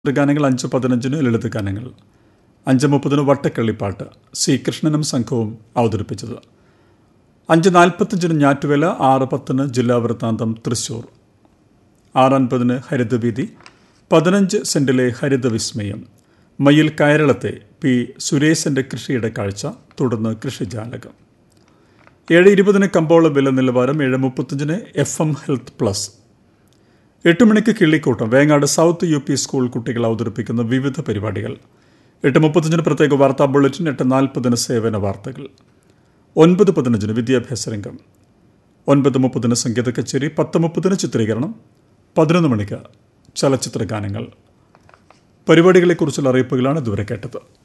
ഗാനങ്ങൾ അഞ്ച് പതിനഞ്ചിന് ലളിത ഗാനങ്ങൾ അഞ്ച് മുപ്പതിന് വട്ടക്കള്ളിപ്പാട്ട് സി കൃഷ്ണനും സംഘവും അവതരിപ്പിച്ചത് അഞ്ച് നാൽപ്പത്തഞ്ചിന് ഞാറ്റുവേല ആറ് പത്തിന് ജില്ലാ വൃത്താന്തം തൃശൂർ ആറ് അൻപതിന് ഹരിതവീതി പതിനഞ്ച് സെന്റിലെ ഹരിതവിസ്മയം മയിൽ കയറളത്തെ പി സുരേശന്റെ കൃഷിയുടെ കാഴ്ച തുടർന്ന് കൃഷിജാലകം ഏഴ് ഇരുപതിന് കമ്പോള വില നിലവാരം ഏഴ് മുപ്പത്തഞ്ചിന് എഫ് എം ഹെൽത്ത് പ്ലസ് എട്ട് മണിക്ക് കിള്ളിക്കൂട്ടം Vengad south U P school കുട്ടികൾ അവതരിപ്പിക്കുന്ന വിവിധ പരിപാടികൾ എട്ട് മുപ്പത്തഞ്ചിന് പ്രത്യേക വാർത്താ ബുള്ളറ്റിൻ എട്ട് നാൽപ്പതിന് സേവന വാർത്തകൾ ഒൻപത് പതിനഞ്ചിന് വിദ്യാഭ്യാസ രംഗം ഒൻപത് മുപ്പതിന് സംഗീത കച്ചേരി പത്ത് മുപ്പതിന് ചിത്രീകരണം പതിനൊന്ന് മണിക്ക് ചലച്ചിത്ര ഗാനങ്ങൾ പരിപാടികളെക്കുറിച്ചുള്ള അറിയിപ്പുകളാണ് ഇതുവരെ കേട്ടത്